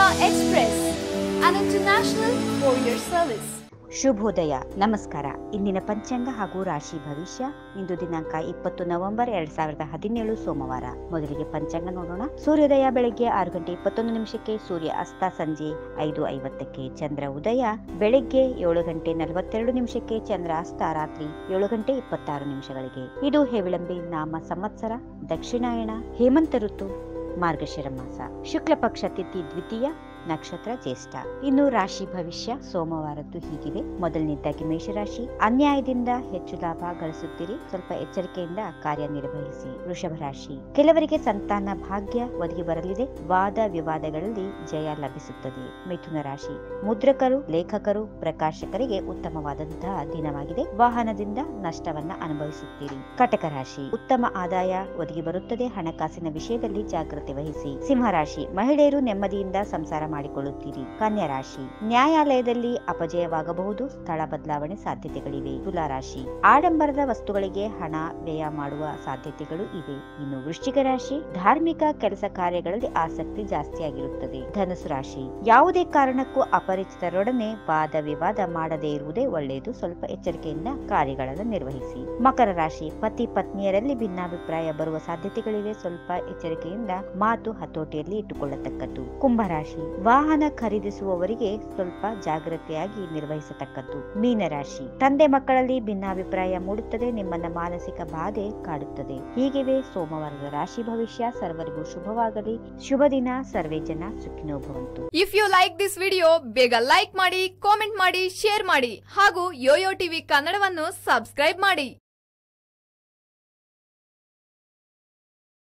Express, an international courier service. ಶುಭೋದಯ ನಮಸ್ಕಾರ ಇಂದಿನ ಪಂಚಾಂಗ ಹಾಗೂ ರಾಶಿ ಭವಿಷ್ಯ ಇಂದು ದಿನಾಂಕ ಇಪ್ಪತ್ತು ನವೆಂಬರ್ ಎರಡ್ ಸಾವಿರದ ಹದಿನೇಳು ಸೋಮವಾರ ಮೊದಲಿಗೆ ಪಂಚಾಂಗ ನೋಡೋಣ ಸೂರ್ಯೋದಯ ಬೆಳಗ್ಗೆ ಆರು ಗಂಟೆ ಇಪ್ಪತ್ತೊಂದು ನಿಮಿಷಕ್ಕೆ ಸೂರ್ಯ ಅಸ್ತ ಸಂಜೆ ಐದು ಐವತ್ತಕ್ಕೆ ಚಂದ್ರ ಉದಯ ಬೆಳಗ್ಗೆ ಏಳು ಗಂಟೆ ನಲವತ್ತೆರಡು ನಿಮಿಷಕ್ಕೆ ಚಂದ್ರ ಅಸ್ತ ರಾತ್ರಿ ಏಳು ಗಂಟೆ ಇಪ್ಪತ್ತಾರು ನಿಮಿಷಗಳಿಗೆ ಇದು ಹೆವಿಳಂಬಿ ನಾಮ ಸಂವತ್ಸರ ದಕ್ಷಿಣಾಯಣ ಹೇಮಂತ ಋತು ಮಾರ್ಗಶಿರ ಮಾಸ ಶುಕ್ಲ ಪಕ್ಷ ತಿಥಿ ದ್ವಿತೀಯ ನಕ್ಷತ್ರ ಜ್ಯೇಷ್ಠ ಇನ್ನು ರಾಶಿ ಭವಿಷ್ಯ ಸೋಮವಾರದ್ದು ಹೀಗಿದೆ ಮೊದಲನೇದಾಗಿ ಮೇಷರಾಶಿ ಅನ್ಯಾಯದಿಂದ ಹೆಚ್ಚು ಲಾಭ ಗಳಿಸುತ್ತೀರಿ ಸ್ವಲ್ಪ ಎಚ್ಚರಿಕೆಯಿಂದ ಕಾರ್ಯನಿರ್ವಹಿಸಿ ವೃಷಭ ರಾಶಿ ಕೆಲವರಿಗೆ ಸಂತಾನ ಭಾಗ್ಯ ಒದಗಿ ಬರಲಿದೆ ವಾದ ವಿವಾದಗಳಲ್ಲಿ ಜಯ ಲಭಿಸುತ್ತದೆ ಮಿಥುನ ರಾಶಿ ಮುದ್ರಕರು ಲೇಖಕರು ಪ್ರಕಾಶಕರಿಗೆ ಉತ್ತಮವಾದಂತಹ ದಿನವಾಗಿದೆ ವಾಹನದಿಂದ ನಷ್ಟವನ್ನ ಅನುಭವಿಸುತ್ತೀರಿ ಕಟಕ ರಾಶಿ ಉತ್ತಮ ಆದಾಯ ಒದಗಿ ಬರುತ್ತದೆ ಹಣಕಾಸಿನ ವಿಷಯದಲ್ಲಿ ಜಾಗ್ರತೆ ವಹಿಸಿ ಸಿಂಹರಾಶಿ ಮಹಿಳೆಯರು ನೆಮ್ಮದಿಯಿಂದ ಸಂಸಾರ ಮಾಡಿಕೊಳ್ಳುತ್ತೀರಿ ಕನ್ಯಾ ರಾಶಿ ನ್ಯಾಯಾಲಯದಲ್ಲಿ ಅಪಜಯವಾಗಬಹುದು ಸ್ಥಳ ಬದಲಾವಣೆ ಸಾಧ್ಯತೆಗಳಿವೆ ತುಲಾ ರಾಶಿ ಆಡಂಬರದ ವಸ್ತುಗಳಿಗೆ ಹಣ ವ್ಯಯ ಮಾಡುವ ಸಾಧ್ಯತೆಗಳು ಇವೆ ಇನ್ನು ವೃಶ್ಚಿಕ ರಾಶಿ ಧಾರ್ಮಿಕ ಕೆಲಸ ಕಾರ್ಯಗಳಲ್ಲಿ ಆಸಕ್ತಿ ಜಾಸ್ತಿಯಾಗಿರುತ್ತದೆ ಧನುಸು ರಾಶಿ ಯಾವುದೇ ಕಾರಣಕ್ಕೂ ಅಪರಿಚಿತರೊಡನೆ ವಾದ ವಿವಾದ ಮಾಡದೇ ಇರುವುದೇ ಒಳ್ಳೆಯದು ಸ್ವಲ್ಪ ಎಚ್ಚರಿಕೆಯಿಂದ ಕಾರ್ಯಗಳನ್ನು ನಿರ್ವಹಿಸಿ ಮಕರ ರಾಶಿ ಪತಿ ಪತ್ನಿಯರಲ್ಲಿ ಭಿನ್ನಾಭಿಪ್ರಾಯ ಬರುವ ಸಾಧ್ಯತೆಗಳಿವೆ ಸ್ವಲ್ಪ ಎಚ್ಚರಿಕೆಯಿಂದ ಮಾತು ಹತೋಟಿಯಲ್ಲಿ ಇಟ್ಟುಕೊಳ್ಳತಕ್ಕದ್ದು ಕುಂಭರಾಶಿ ವಾಹನ ಖರೀದಿಸುವವರಿಗೆ ಸ್ವಲ್ಪ ಜಾಗ್ರತೆಯಾಗಿ ನಿರ್ವಹಿಸತಕ್ಕದ್ದು ಮೀನರಾಶಿ ತಂದೆ ಮಕ್ಕಳಲ್ಲಿ ಭಿನ್ನಾಭಿಪ್ರಾಯ ಮೂಡುತ್ತದೆ ನಿಮ್ಮನ್ನ ಮಾನಸಿಕ ಬಾಧೆ ಕಾಡುತ್ತದೆ ಹೀಗಿವೆ ಸೋಮವಾರದ ರಾಶಿ ಭವಿಷ್ಯ ಸರ್ವರಿಗೂ ಶುಭವಾಗಲಿ ಶುಭ ದಿನ ಸರ್ವೇ ಜನ ಸುಖಿನೋ ಭವಂತು if you like this video ಬೇಗ ಲೈಕ್ ಮಾಡಿ ಕಾಮೆಂಟ್ ಮಾಡಿ ಶೇರ್ ಮಾಡಿ ಹಾಗೂ ಯೋಯೋ ಟಿವಿ ಕನ್ನಡವನ್ನು ಸಬ್ಸ್ಕ್ರೈಬ್ ಮಾಡಿ